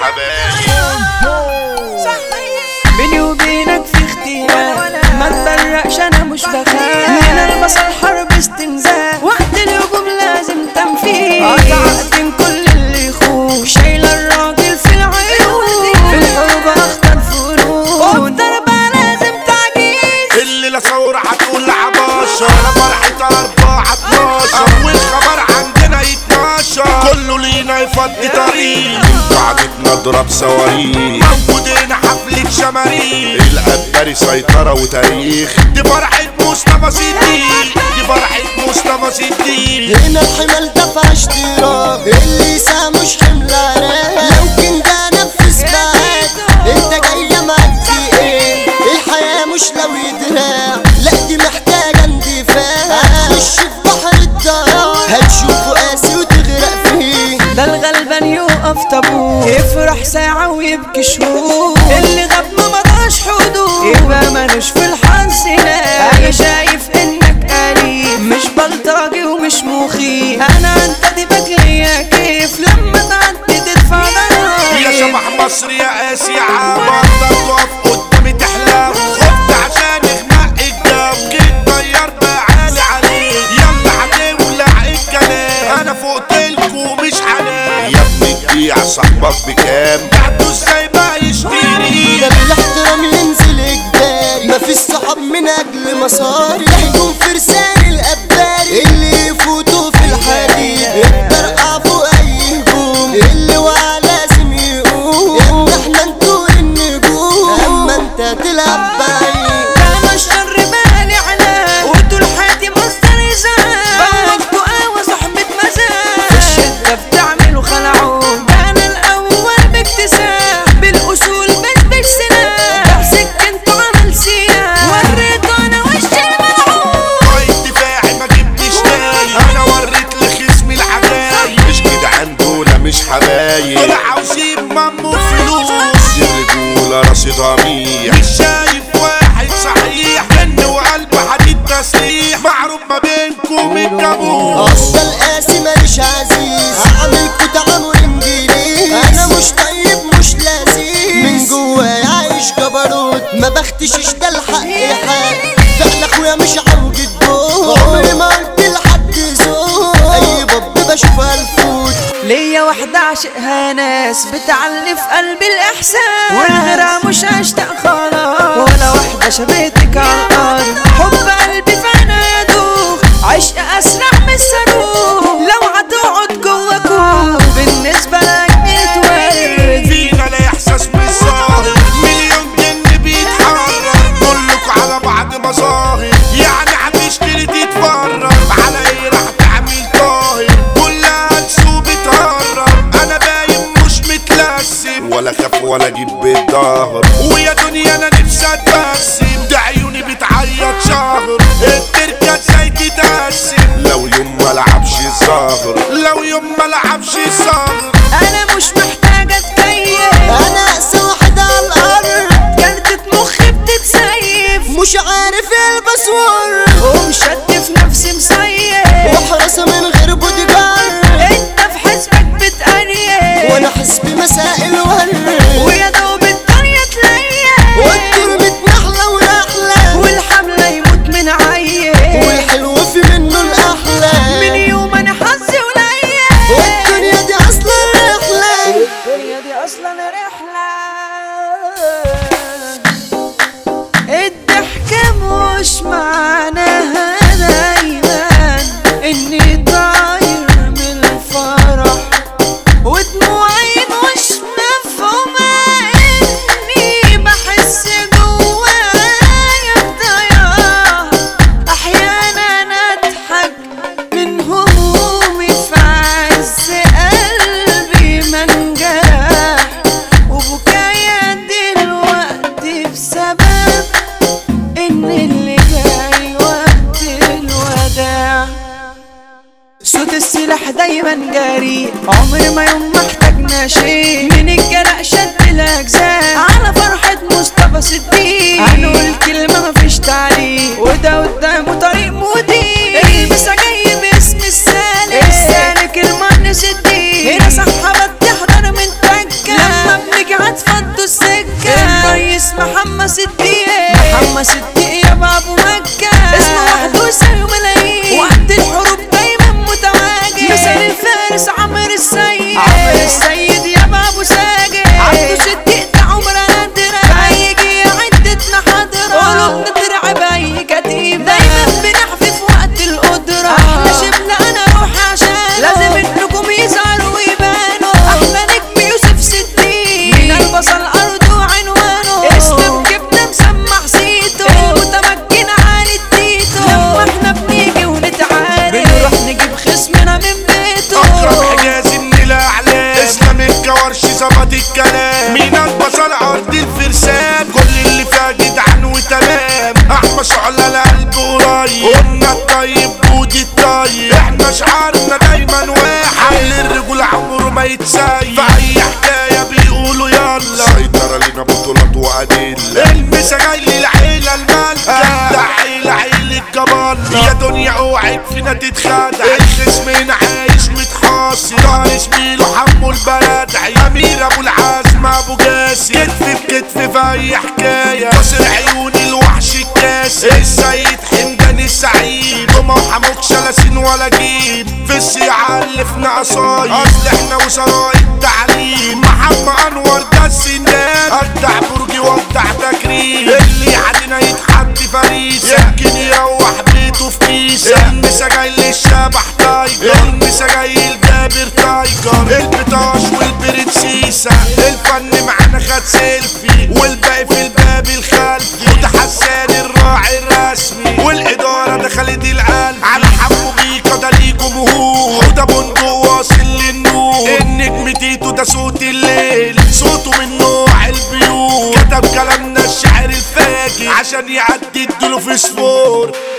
حبايب بيني وبينك في اختلاف ما تفرقش انا مش بخاف هنا البصل حرب استنزاف وقت الهجوم لازم تنفيذ قطعت من كل اللي يخوف شايله الراجل في العيون في الحروب اخطر فروض والضربه لازم تعجيز اللي لا ثورة هتقول لعباشة انا فرحة اربعة 12 اول خبر عندنا يتناشر كله لينا يفضي طريق قعدتنا نضرب صواريخ موجودين حفلة شماريخ القباري سيطرة وتاريخ دي فرحة مصطفى صديق دي فرحة مصطفى صديق هنا الحمل دفع اشتراك اللي سا مش حمل عراق لو كنت انفذ معاك انت جاية معاك في ايه الحياة مش لو يدراع لا دي محتاجة اندفاع هتخش في بحر الضياع هتشوفه قاسي وتغرق فيه ده الغلبان يقف طابور يفرح ساعة ويبكي شهور اللي غاب ما مضاش حدود يبقى مالوش في الحظ ناس انا شايف انك قريب مش بلطجي ومش مخيف انا انت دي بجلي كيف لما تعدي تدفع ضرايب يا شبح مصر يا قاسي عبر تقف قدامي تحلم خفت عشان اغمق الجو جيت طيرت عالي عليك يلا هتولع الكلام انا فوقتلكوا مش حنان يا ابني تبيع صاحبك بكام بعته ازاي ما يشتري ده بالاحترام ينزل اجباري مفيش صحاب من اجل مصاري يحكم فرسان الاباري اللي يفوتوا في الحديد الطرقع فوق اي هجوم اللي وقع لازم يقوم يا احنا انتوا النجوم اما انت تلعب بعيد انا الشر بالي على وطول حياتي مصدر ازاز بوقته قهوة صاحبة مزاج في الشدة بتعملوا خلعون انا الاول باكتساب بالاصول مش بالسلاح بمسك انت عمل سياح وريت انا وش الملعون قايد دفاعي ما جبتش تاني انا وريت لخصمي العجايب مش جدعان دول مش حبايب دول عاوزين مامو فلوس دي الرجولة راسي ضمير مش شايف واحد صحيح جن وقلب حديد تسليح معروف ما بينكم الجابوس اصل القاسي ماليش عزيز هعملكوا تعامل انجليز انا مش طيب مش لذيذ من جوايا عايش جبروت ما بختشش ده الحق حق فعل اخويا مش عوج الدور عمري ما قلت لحد زور اي باب بشوفها الفوت ليا واحدة عاشقها ناس بتعلي في قلبي الإحساس والغيرها مش هشتاق خلاص ولا واحدة شبهتك على الأرض حب قلبي فانا يدوخ عشق أسرع من الصاروخ لو هتقعد جوا كوخ بالنسبة لك بيتورد فينا لا احساس بالظاهر مليون جن بيتحرر كلكوا على بعض مظاهر يعني هتشتري تتفرج على ايه راح تعمل طاهر كلها هتسوق بتهرب انا باين مش متلسم ولا خاف ولا اجيب بالظهر ويا دنيا انا نفسي اتبسم ده عيوني بتعيط شهر التركه ازاي تتقسم لو يوم ما لعبش الظهر لو يوم ما لعبش الظهر أنا مش محتاجة أتكيف انا اقسى واحد على الارض كارتة مخي بتتسيف مش عارف البس ور ومشتت في نفسي مصيف واحرس من غير بودي جارد انت في حسبك بتقريب وانا حسبي مسائل ور ويا دوب الدنيا تليل والترمت نحلة ونحلة والحملة يموت من عيل والحلو في منه الأحلى من يوم انا حظي قليل والدنيا دي أصلا رحلة الدنيا دي اصلا رحلة الضحكة مش معناها دايما اني طاير من الفرح ودموعي مش مفهومة اني بحس جوايا بضياع احيانا اضحك من همومي في عز قلبي ما انجرح وبكايا دلوقتي بسبب ان اللي جاي وقت الوداع صوت السلاح دايما جريء عمر ما يوم ما احتاجنا شيء من الجرح شد الاجزاء على فرحة مصطفى صديق هنقول كلمة مفيش تعليق وده قدامه طريق مضيق البسها جاي باسم السالك السالك المهندس الدين هنا صحبة تحضر من تكة لما الكلام مين البصر ارض الفرسان كل اللي فيها جدعان وتمام احمى شعلة القلب قريب قلنا الطيب بودي الطيب احنا شعارنا دايما واحد حل الرجول عمره ما يتسيب في اي حكاية بيقولوا يلا سيطرة لنا بطولات وأدلة المسا جاي للعيلة المالكة ده عيلة عيلة جبالة يا دنيا اوعك فينا تتخدع الخصم عايش متحاصر ظهر زميله حمو البلدعي امير ابو العزم ابو جاسم كتف بكتف في اي حكاية كسر عيون الوحش الكاسر السيد حمدان السعيد وما وحموك شلاسين ولا جيب في السيعة الفنا قصايد اصل احنا وزراء التعليم محمد انور ده السنان ابدع برجي وابدع تكريم اللي علينا يتحط فريسة يمكن يروح بيته في كيسة المسا جاي للشبح تايجر المسا جاي لجابر تايجر البطاش والبرنسيسة الفن معانا خد سيلفي والباقي في الباب الخلفي وده حسان الراعي الرسمي والإدارة ده خالد القلب على حمو بيكا ده ليه جمهور وده بندق واصل للنور النجم تيتو ده صوت الليل صوته من نوع البيوت كتب كلامنا الشعر الفاجر عشان يعدي الدلو في سفور